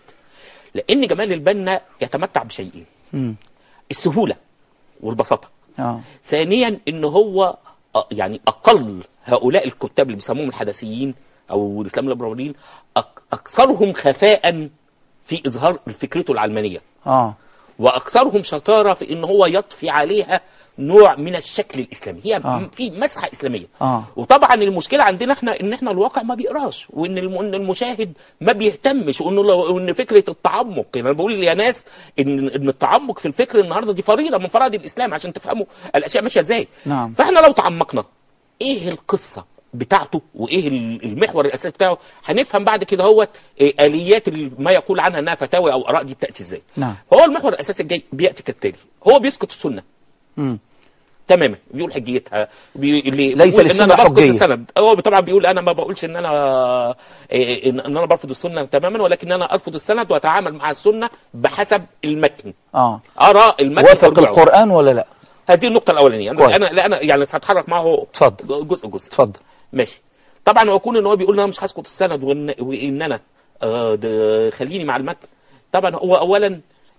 لان جمال البنا يتمتع بشيئين مم. السهوله والبساطه آه. ثانيا ان هو آه، يعني اقل هؤلاء الكتاب اللي بيسموهم الحدثيين او الاسلام الليبراليين أك- اكثرهم خفاء في اظهار فكرته العلمانيه آه واكثرهم شطاره في ان هو يضفي عليها نوع من الشكل الاسلامي هي آه. في مسحه اسلاميه آه. وطبعا المشكله عندنا احنا ان احنا الواقع ما بيقراش وان الم- إن المشاهد ما بيهتمش وانه لو ان فكره التعمق يعني انا بقول يا ناس ان ان التعمق في الفكر النهارده دي فريضه من فرائض الاسلام عشان تفهموا الاشياء ماشيه ازاي نعم. فاحنا لو تعمقنا ايه القصه بتاعته وايه ال- المحور الاساسي بتاعه هنفهم بعد كده هو اليات ال- ما يقول عنها انها فتاوى او اراء دي بتاتي ازاي نعم. هو المحور الاساسي الجاي بياتي كالتالي هو بيسقط السنه مم. تماما بيقول حجيتها بي... اللي ليس بيقول ان للسنة انا بسقط حجية. السند هو طبعا بيقول انا ما بقولش ان انا إيه، ان إن انا برفض السنه تماما ولكن انا ارفض السند واتعامل مع السنه بحسب المتن آه ارى المتن وافق أرجعه. القرآن ولا لا هذه النقطه الاولانيه كويس. انا انا لا انا يعني هتحرك معه اتفضل. جزء جزء اتفضل ماشي طبعا هو يكون ان هو بيقول ان انا مش هسقط السند وان, وإن انا آه ده خليني مع المتن طبعا هو اولا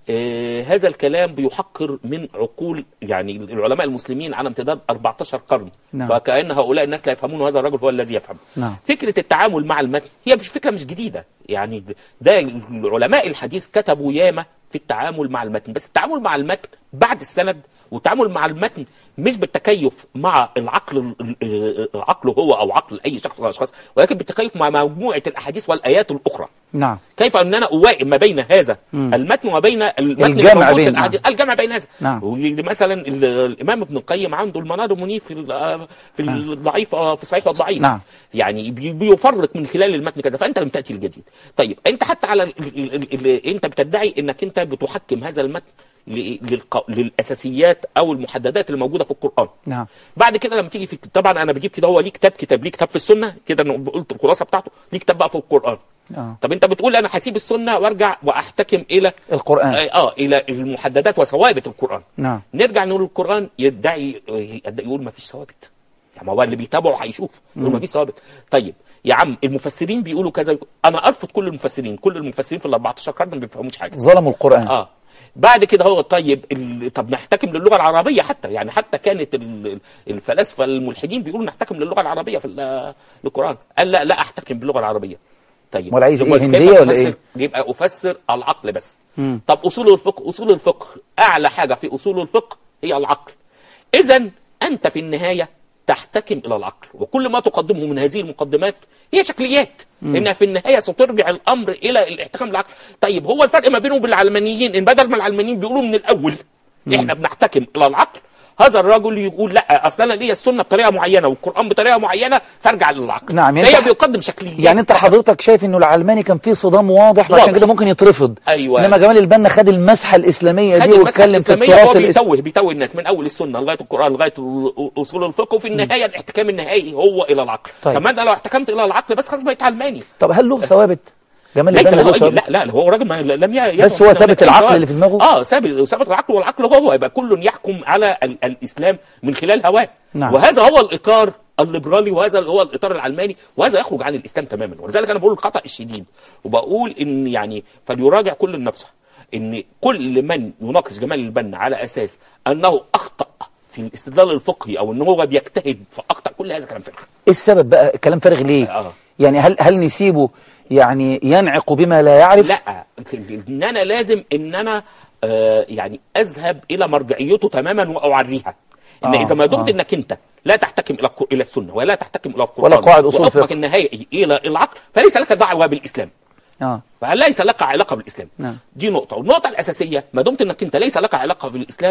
آه هذا الكلام بيحقر من عقول يعني العلماء المسلمين على امتداد 14 قرن نعم. فكأن هؤلاء الناس لا يفهمون وهذا الرجل هو الذي يفهم نعم. فكرة التعامل مع المتن هي مش فكرة مش جديدة يعني ده العلماء الحديث كتبوا ياما في التعامل مع المتن بس التعامل مع المتن بعد السند والتعامل مع المتن مش بالتكيف مع العقل ال- عقله هو او عقل اي شخص من الاشخاص ولكن بالتكيف مع مجموعه الاحاديث والايات الاخرى نعم كيف ان انا اوائم ما بين هذا مم. المتن وبين المتن الجمع الموجود بين- في الاحاديث الجمع بين هذا نعم. مثلا ال- الامام ابن القيم عنده المنار المنيف في ال- في نعم. الضعيف آه، في الصحيح والضعيف نعم. يعني بي- بيفرق من خلال المتن كذا فانت لم تاتي الجديد طيب انت حتى على ال ال ال ال انت بتدعي انك انت بتحكم هذا المتن ل- للق- للاساسيات او المحددات اللي موجوده في القران نعم بعد كده لما تيجي في طبعا انا بجيب كده هو ليه كتاب كتاب ليه كتاب في السنه كده انا قلت الخلاصه بتاعته ليه كتاب بقى في القران آه. طب انت بتقول انا هسيب السنه وارجع واحتكم الى القرآن اه الى المحددات وثوابت القران نعم نرجع نقول القران يدعي يقول ما فيش ثوابت يعني ما هو اللي بيتابعه هيشوف يقول ما فيش ثوابت طيب يا عم المفسرين بيقولوا كذا انا ارفض كل المفسرين كل المفسرين في ال 14 قرن ما بيفهموش حاجه ظلموا القرآن اه بعد كده هو طيب ال... طب نحتكم للغه العربيه حتى يعني حتى كانت ال... الفلاسفه الملحدين بيقولوا نحتكم للغه العربيه في ال- القران قال لا لا احتكم باللغه العربيه طيب ولا عايز هو إيه، كيف هندية ولا أفسر؟ إيه؟ يبقى افسر العقل بس مم. طب اصول الفقه اصول الفقه اعلى حاجه في اصول الفقه هي العقل اذا انت في النهايه تحتكم الى العقل وكل ما تقدمه من هذه المقدمات هي شكليات انها في النهايه سترجع الامر الى الاحتكام بالعقل طيب هو الفرق ما بينهم وبين العلمانيين ان بدل ما العلمانيين بيقولوا من الاول احنا بنحتكم الى العقل هذا الرجل يقول لا اصل انا ليا السنه بطريقه معينه والقران بطريقه معينه فارجع للعقل نعم، يعني هي أنت- بيقدم شكليات يعني انت حضرتك شايف انه العلماني كان فيه صدام واضح واضح. وعشان كده ممكن يترفض أيوة. انما جمال البنا خد المسحه الاسلاميه دي هذه المسألة واتكلم في الإسلامية التراث هو الإس... بيتوه بيتوه الناس من أول السنة لغاية القرآن لغاية ال- أصول الفقه وفي النهاية الاحتكام النهائي هو إلى العقل طيب. طب ما أنت لو احتكمت إلى العقل بس خلاص بقيت علماني طب هل له ثوابت جمال ليس البنا له له أي ثوابت لا لا هو راجل ما لم ي- بس يفهم هو من ثابت أي العقل سؤال. اللي في دماغه؟ اه ثابت ثابت العقل والعقل هو يبقى كل يحكم على ال الإسلام من خلال هواه نعم. وهذا هو الإطار الليبرالي وهذا هو الاطار العلماني وهذا يخرج عن الاسلام تماما ولذلك انا بقول الخطا الشديد وبقول ان يعني فليراجع كل نفسه ان كل من يناقش جمال البنا على اساس انه اخطا في الاستدلال الفقهي او ان هو بيجتهد فاخطا كل هذا كلام فارغ ايه السبب بقى كلام فارغ ليه آه. يعني هل هل نسيبه يعني ينعق بما لا يعرف لا ان انا لازم ان انا آه يعني اذهب الى مرجعيته تماما واعريها ان آه، اذا ما دمت آه. انك انت لا تحتكم الى الق- الى السنه ولا تحتكم الى القران ولا قواعد أصول وحكمك فقه. النهائي الى العقل فليس لك دعوه بالاسلام اه فليس لك علاقه بالاسلام نعم. دي نقطه والنقطه الاساسيه ما دمت انك انت ليس لك علاقه بالاسلام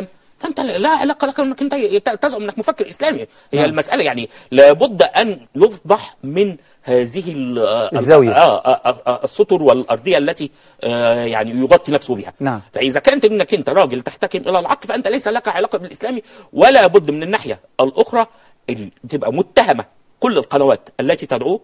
فانت لا علاقه لك انك انت تزعم انك مفكر اسلامي هي نعم. المساله يعني لابد ان يفضح من هذه ال- الزاوية. آه آه آه السطر والارضيه التي آه يعني يغطي نفسه بها نعم. فاذا كانت انك انت راجل تحتكم الى العقل فانت ليس لك علاقه بالاسلامي ولا بد من الناحيه الاخرى ال- تبقى متهمه كل القنوات التي تدعوه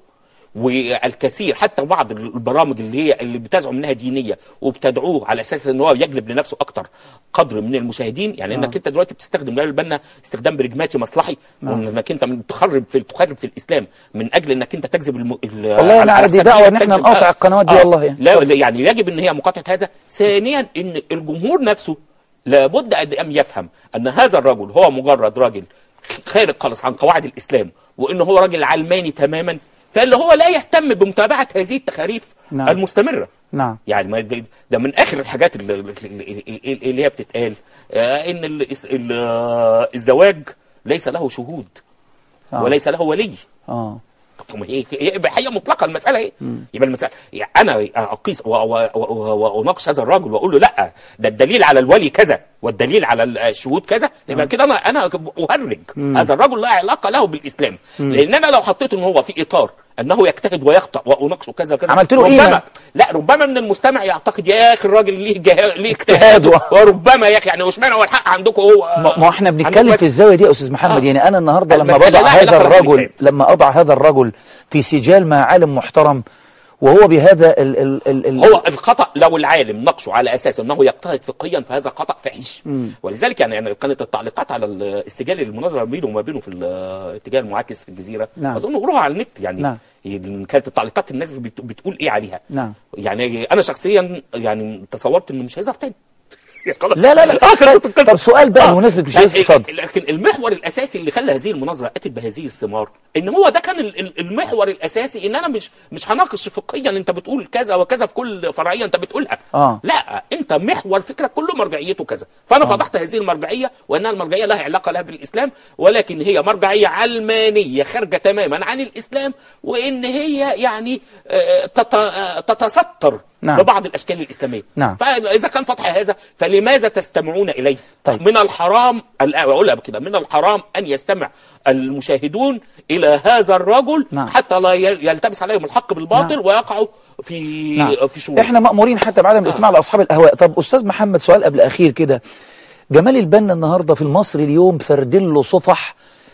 والكثير حتى بعض البرامج اللي هي اللي بتزعم انها دينيه وبتدعوه على اساس ان هو يجلب لنفسه اكتر قدر من المشاهدين يعني انك انت دلوقتي بتستخدم لا البنا استخدام برجماتي مصلحي وانك انت من تخرب في تخرب في الاسلام من اجل انك انت تجذب الم... ال- والله أنا على عندي حساب دعوة دينك إن إحنا تجذب- نقاطع آه. القنوات دي آه. والله يعني. لا لا، يعني يجب ان هي مقاطعه هذا ثانيا ان الجمهور نفسه لابد ان يفهم ان هذا الرجل هو مجرد راجل خارج خالص عن قواعد الاسلام وان هو راجل علماني تماما فاللي هو لا يهتم بمتابعه هذه التخاريف نعم. المستمره نعم يعني ما ده, ده من اخر الحاجات اللي, اللي اللي هي بتتقال آه، ان ال- ال- آه، الزواج ليس له شهود آه. وليس له ولي اه طب ما هي هي يبقى هي مطلقه المساله ايه؟ يبقى المساله يعني انا اقيس و- و- و- واناقش هذا الرجل واقول له لا ده الدليل على الولي كذا والدليل على الشهود كذا يبقى كده انا انا اهرج هذا الرجل لا علاقه له بالاسلام لان انا لو حطيت ان هو في اطار انه يجتهد ويخطا واناقشه كذا وكذا عملت له ربما قيمة. لا ربما من المستمع يعتقد يا اخي الراجل ليه جه... ليه اجتهاد اجتهاد و- وربما يا اخي يعني واشمعنى هو الحق عندكم هو ما ما احنا بنتكلم عندكم في بس. الزاويه دي يا استاذ محمد آه. يعني انا النهارده لما المسألة بضع لا هذا علاقة الرجل بالكتاب. لما اضع هذا الرجل في سجال مع عالم محترم وهو بهذا ال ال ال ال هو الخطا لو العالم نقشه على اساس انه يجتهد فقهيا فهذا خطا فحش ولذلك يعني أنا كانت التعليقات على ال- السجال المناظره بينه وما بينه في الاتجاه المعاكس في الجزيره نعم. اظن قروها على النت يعني نعم. كانت التعليقات الناس بت- بتقول ايه عليها نعم. يعني انا شخصيا يعني تصورت انه مش هيظهر تاني خلاص. لا لا لا آه، خلصت القصة. طب سؤال بقى آه. بمناسبة مش لا، عايز اتفضل. لكن المحور الاساسي اللي خلى هذه المناظره اتت بهذه الثمار ان هو ده كان ال- ال- المحور الاساسي ان انا مش مش هناقش فقهيا انت بتقول كذا وكذا في كل فرعيه انت بتقولها آه. لا انت محور فكرك كله مرجعيته كذا فانا فضحت هذه المرجعيه وانها المرجعيه لها علاقه لها بالاسلام ولكن هي مرجعيه علمانيه خارجه تماما عن الاسلام وان هي يعني آه، تت- آه، تتستر نعم. ببعض الاشكال الاسلاميه نعم. فاذا كان فتح هذا فلماذا تستمعون اليه طيب. من الحرام ال- اقولها كده من الحرام ان يستمع المشاهدون الى هذا الرجل نعم. حتى لا ي- يلتبس عليهم الحق بالباطل نعم. ويقعوا في نعم. في شرور احنا مأمورين حتى بعدم الاسماع لاصحاب الاهواء طب استاذ محمد سؤال قبل اخير كده جمال البنا النهارده في المصري اليوم فردين له صفح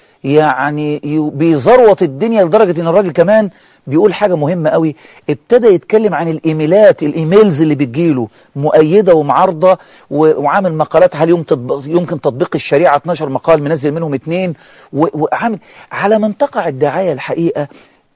يعني ي- بيزروط الدنيا لدرجه ان الراجل كمان بيقول حاجه مهمه قوي ابتدى يتكلم عن الايميلات الايميلز اللي بتجيله مؤيده ومعارضه و- وعامل مقالات هل يمكن تطبيق, يمكن تطبيق الشريعه 12 مقال منزل منهم اثنين وعامل على من تقع الدعايه الحقيقه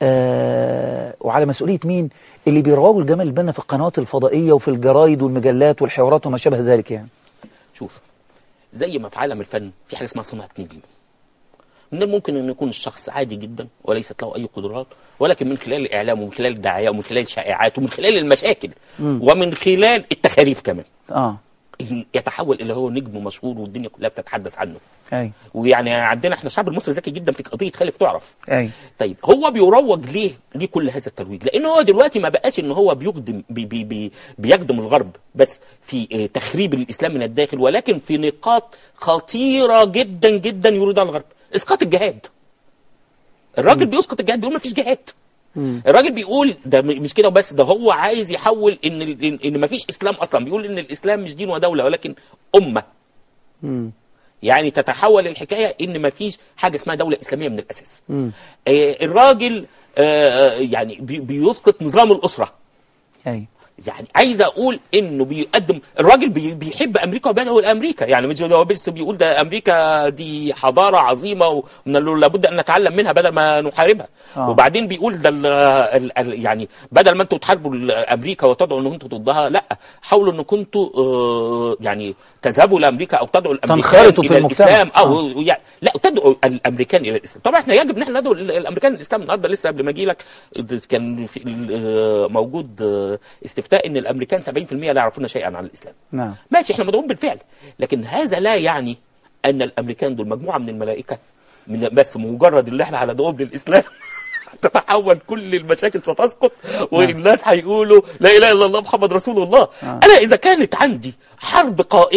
آه وعلى مسؤولية مين اللي بيروجوا لجمال البنا في القنوات الفضائية وفي الجرايد والمجلات والحوارات وما شابه ذلك يعني شوف زي ما في عالم الفن في حاجه اسمها صناعه نجم من الممكن ان يكون الشخص عادي جدا وليست له اي قدرات ولكن من خلال الاعلام ومن خلال الدعايه ومن خلال الشائعات ومن خلال المشاكل ومن خلال التخاريف كمان اه يتحول الى هو نجم مشهور والدنيا كلها بتتحدث عنه اي ويعني عندنا احنا الشعب المصري ذكي جدا في قضيه خالف تعرف اي طيب هو بيروج ليه ليه كل هذا الترويج لان هو دلوقتي ما بقاش ان هو بيخدم بي بي بي بيخدم الغرب بس في آه، تخريب الاسلام من الداخل ولكن في نقاط خطيره جدا جدا يريدها الغرب اسقاط الجهاد الراجل بيسقط الجهاد بيقول ما فيش جهاد الراجل بيقول ده م- مش كده وبس ده هو عايز يحول ان ال- ان, إن ما فيش اسلام اصلا بيقول ان الاسلام مش دين ودوله ولكن امه مم. يعني تتحول الحكايه ان ما فيش حاجه اسمها دوله اسلاميه من الاساس مم. آه، الراجل آه، يعني بي- بيسقط نظام الاسره اي يعني عايز اقول انه بيقدم الراجل بي- بيحب امريكا وبيدعو لامريكا يعني مش هو بس بيقول ده امريكا دي حضاره عظيمه ومن اللي لابد ان نتعلم منها بدل ما نحاربها آه. وبعدين بيقول ده ال ال ال يعني بدل ما انتوا تحاربوا ال- امريكا وتدعوا ان انتوا ضدها لا حاولوا ان كنتوا آه، يعني تذهبوا لامريكا او تدعوا الامريكان تنخرطوا في الى المجتمع. الاسلام او آه. يعني لا تدعو الامريكان الى الاسلام طبعا احنا يجب ان احنا ندعو ال- الامريكان الاسلام النهارده لسه قبل ما اجي لك كان في ال- آه، موجود آه، استفتاء ان الامريكان 70% لا يعرفون شيئا عن الاسلام نعم ماشي احنا مدعوين بالفعل لكن هذا لا يعني ان الامريكان دول مجموعه من الملائكه من بس مجرد اللي احنا هندعوهم للاسلام تتحول كل المشاكل ستسقط والناس هيقولوا لا اله الا الله محمد رسول الله آه. انا اذا كانت عندي حرب قائمه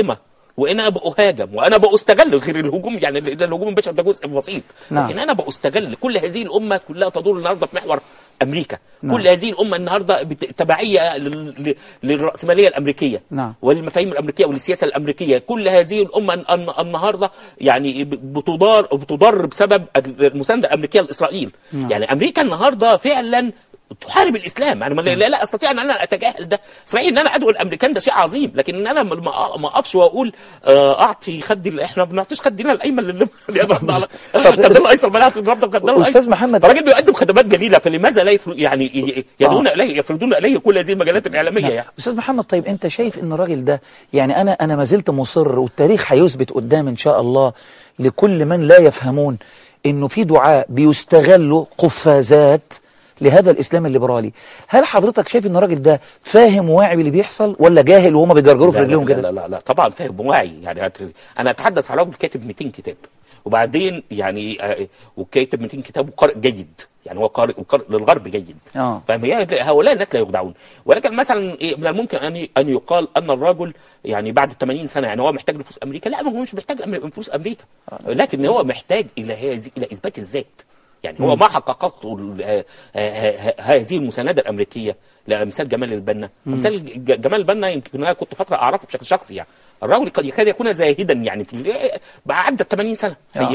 وانا بأهاجم وانا بأستغل غير الهجوم يعني ال- الهجوم البشري ده جزء بسيط نعم. لكن انا بأستغل كل هذه الامه كلها تدور النهارده في محور امريكا نعم. كل هذه الامه النهارده بت- تبعيه لل- لل- للراسماليه الامريكيه نعم. والمفاهيم الامريكيه وللسياسه الامريكيه كل هذه الامه الن- الن- النهارده يعني ب- بتضار بتضر بسبب المسانده الامريكيه لاسرائيل نعم. يعني امريكا النهارده فعلا تحارب الاسلام انا ما- لا, لا استطيع ان انا اتجاهل ده صحيح ان انا ادعو الامريكان ده شيء عظيم لكن ان انا ما- ما ما اقفش واقول آه، اعطي خدي ال- احنا ما بنعطيش خدنا الايمن للي يضربنا على خدنا الايسر ما تضربنا خدنا أستاذ الايسر محمد- فالراجل بيقدم خدمات جليله فلماذا لا يفر... يعني ي- يدعون اليه يفرضون اليه كل هذه المجالات الاعلاميه يعني استاذ محمد طيب انت شايف ان الراجل ده يعني انا انا ما زلت مصر والتاريخ هيثبت قدام ان شاء الله لكل من لا يفهمون انه في دعاء بيستغلوا قفازات لهذا الاسلام الليبرالي هل حضرتك شايف ان الراجل ده فاهم واعي باللي بيحصل ولا جاهل وهم بيجرجروا في لا رجليهم لا, كده لا لا لا طبعا فاهم واعي يعني هت- انا اتحدث على راجل كاتب 200 كتاب وبعدين يعني آه، وكاتب 200 كتاب وقارئ جيد يعني هو قارئ وقارئ للغرب جيد اه فهي هؤلاء الناس لا يخدعون ولكن مثلا إيه، من الممكن ان ان يقال ان الرجل يعني بعد 80 سنه يعني هو محتاج لفلوس امريكا لا ما هو مش محتاج أم- فلوس امريكا لكن هو محتاج الى هذه الى اثبات الذات يعني هو ما حققته ال- آه، آه، آه، هذه المسانده الامريكيه لامثال جمال البنا امثال ج- جمال البنا يمكن انا كنت فتره اعرفه بشكل شخصي يعني الراجل قد يكاد يكون زاهدا يعني في ال- بقى عدى 80 سنه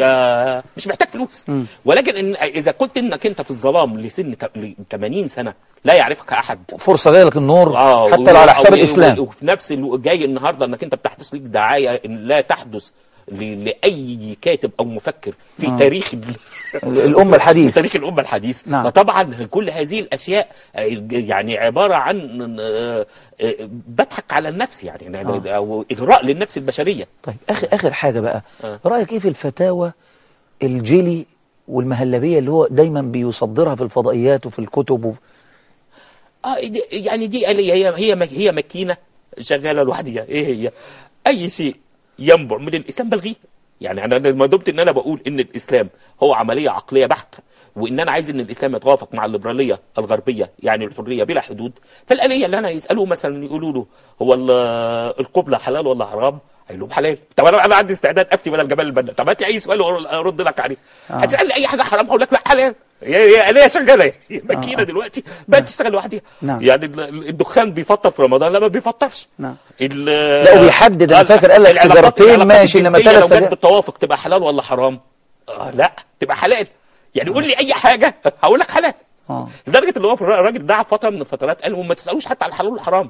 هي مش محتاج فلوس ولكن إن اذا قلت انك انت في الظلام لسن ت- ل 80 سنه لا يعرفك احد فرصة جاية لك النور اه حتى لو على حساب و- الاسلام و- وفي نفس الوقت جاي النهارده انك انت بتحدث ليك دعايه ان لا تحدث ل- لاي كاتب او مفكر في آه. تاريخ ال- الامة في الحديث تاريخ الامه الحديث نعم. فطبعا كل هذه الاشياء آه، يعني عباره عن آه، آه، بضحك على النفس يعني آه. او اغراء للنفس البشريه طيب اخر اخر حاجة بقى آه. رأيك ايه في الفتاوى الجيلي والمهلبية اللي هو دايما بيصدرها في الفضائيات وفي الكتب وفي اه دي يعني دي آلية هي هي هي ماكينه شغاله لوحدها ايه هي اي شيء ينبع من الاسلام بلغيه يعني انا ما دمت ان انا بقول ان الاسلام هو عمليه عقليه بحته وان انا عايز ان الاسلام يتوافق مع الليبراليه الغربيه يعني الحريه بلا حدود فالاليه اللي انا يسالوه مثلا يقولوا له هو ال- القبله حلال ولا حرام هيقول لهم حلال طب انا انا عندي استعداد افتي بدل جمال البنا طب هات لي اي سؤال وارد لك عليه آه. هتسالني اي حاجه حرام هقول لك لا حلال هي هي آلية شغاله هي ماكينه آه. دلوقتي بقت تشتغل لوحدها نعم. يعني ال- ال- الدخان بيفطر في رمضان لا ما بيفطرش نعم ال- لا وبيحدد انا آه، فاكر قال لك العلاقات- سيجارتين العلاقات ماشي انما الجنسية ثلاث لو جت سجائر بالتوافق تبقى حلال ولا حرام آه لا تبقى حلال يعني قول لي اي حاجه هقول لك حلال اه لدرجه اللي هو في الر- الراجل دعا فتره من الفترات قال وما تسالوش حتى على الحلال والحرام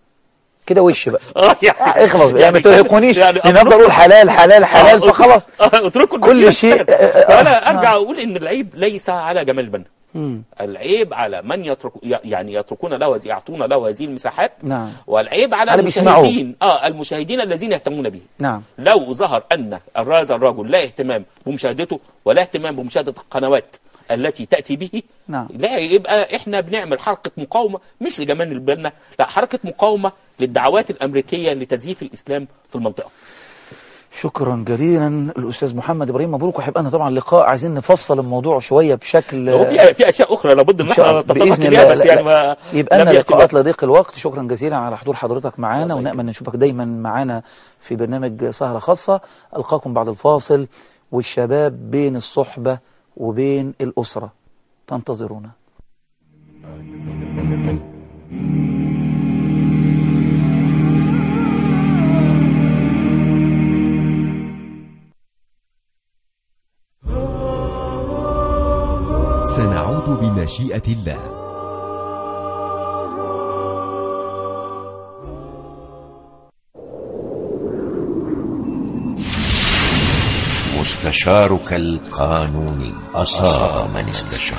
كده وش بقى اه آه، اخلص بقى. يعني ما ترهقونيش يعني لان افضل اقول حلال حلال حلال آه، فخلاص آه، اتركوا كل المدينة شيء- تشتغل. آه، آه، فانا آه. ارجع اقول ان العيب ليس على جمال البنا مم. العيب على من يترك يعني يتركون له هذه- يعطون له هذه المساحات نعم والعيب على على بيسمعوه. المشاهدين اه المشاهدين الذين يهتمون به نعم لو ظهر ان هذا الرجل لا اهتمام بمشاهدته ولا اهتمام بمشاهده القنوات التي تاتي به نعم. لا يبقى احنا بنعمل حركه مقاومه مش لجمال البنا لا حركه مقاومه للدعوات الامريكيه لتزييف الاسلام في المنطقه شكرا جزيلا الاستاذ محمد ابراهيم مبروك وهيبقى لنا طبعا لقاء عايزين نفصل الموضوع شويه بشكل هو في في اشياء اخرى لابد ان إن شاء احنا الله. نتطرق بإذن اليها الله. بس لا- يعني لا. ما يبقى لم لنا يأتي لقاءات الوقت. لضيق الوقت شكرا جزيلا على حضور حضرتك معانا الله ونأمل نشوفك دايما معانا في برنامج سهرة خاصة ألقاكم بعد الفاصل والشباب بين الصحبة وبين الأسرة تنتظرونا سنعود بمشيئة الله مستشارك القانوني أصاب من استشار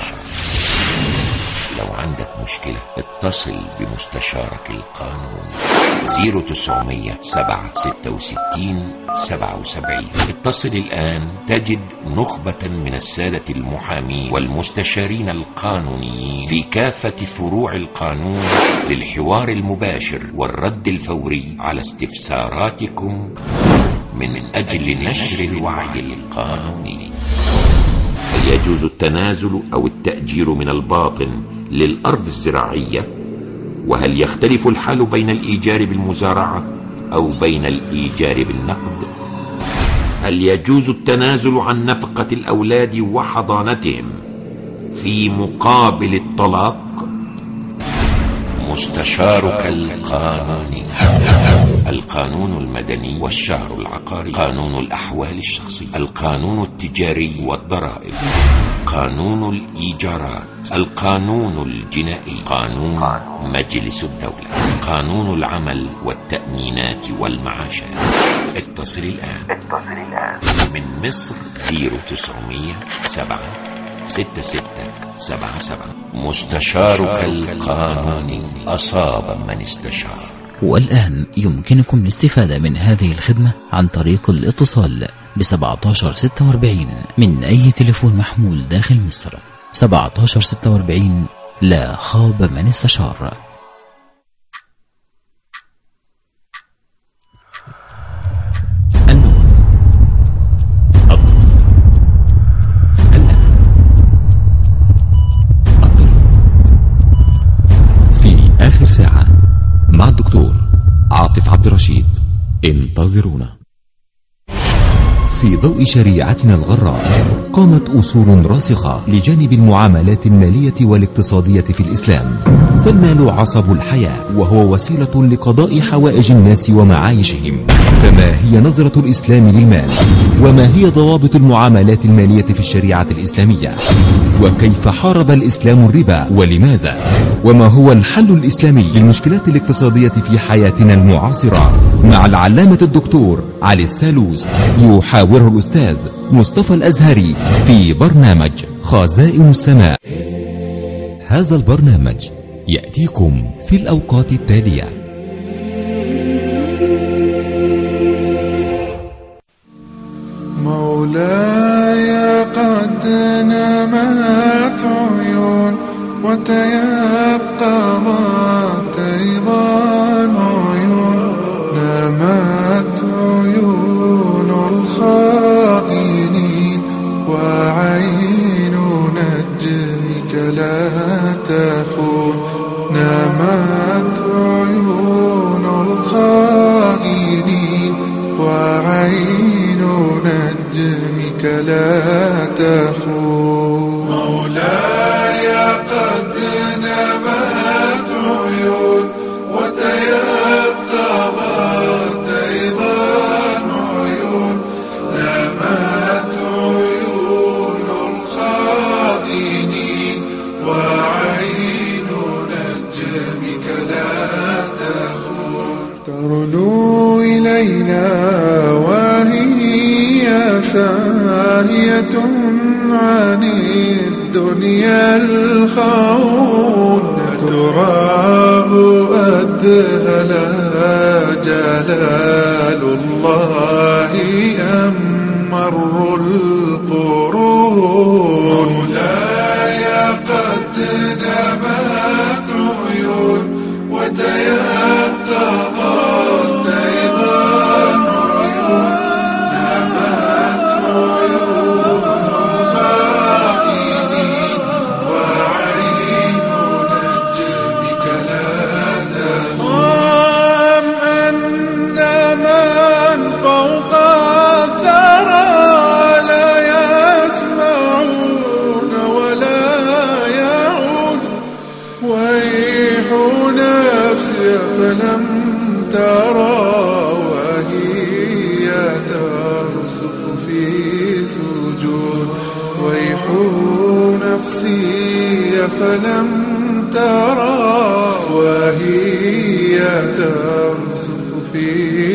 لو عندك مشكلة اتصل بمستشارك القانوني 0900 7 66 77 اتصل الآن تجد نخبة من السادة المحامين والمستشارين القانونيين في كافة فروع القانون للحوار المباشر والرد الفوري على استفساراتكم من أجل نشر الوعي القانوني هل يجوز التنازل أو التأجير من الباطن للأرض الزراعية؟ وهل يختلف الحال بين الإيجار بالمزارعة أو بين الإيجار بالنقد هل يجوز التنازل عن نفقة الأولاد وحضانتهم في مقابل الطلاق مستشارك القانوني القانون المدني والشهر العقاري قانون الأحوال الشخصية القانون التجاري والضرائب قانون الإيجارات القانون الجنائي قانون مجلس الدولة قانون العمل والتأمينات والمعاشات اتصل الآن اتصل الآن من مصر 0900 7 66 سبعة سبعة مستشارك القانوني أصاب من استشار والآن يمكنكم الاستفادة من هذه الخدمة عن طريق الاتصال ب 1746 من أي تليفون محمول داخل مصر 1746 لا خاب من استشار النوم الطريق الأمل الطريق في آخر ساعة مع الدكتور عاطف عبد الرشيد انتظرونا في ضوء شريعتنا الغراء قامت أصول راسخة لجانب المعاملات المالية والاقتصادية في الإسلام فالمال عصب الحياة وهو وسيلة لقضاء حوائج الناس ومعايشهم فما هي نظرة الإسلام للمال وما هي ضوابط المعاملات المالية في الشريعة الإسلامية وكيف حارب الإسلام الربا ولماذا وما هو الحل الإسلامي للمشكلات الاقتصادية في حياتنا المعاصرة مع العلامة الدكتور علي السالوس يحاوره الأستاذ مصطفى الأزهري في برنامج خزائن السماء هذا البرنامج يأتيكم في الأوقات التالية مولاي قد نمت عيون وتيقظت أيضا عيون نمت عيون الخائنين وعين نجمك لا تخون نمت عيون الخائنين وعين نجمك لا تخون مولاي قد نمت عيون وتيقظت أيضا عيون نمت عيون الخائنين وعين نجمك لا تخون ترنو إلينا وهي ساهية عن الدنيا الخون تراه أذهل جلال الله أم مر القرون مولاي قد نمت عيون وتيقظت أيضا عيون نمت عيون الخائنين وعين نجمك لا تهون أن من فوق الثرى لا يسمعون ولا يعون ويح نفسي فلم ترى وهي ترسف في سجود ويح نفسي فلم ترى وهي ترسف في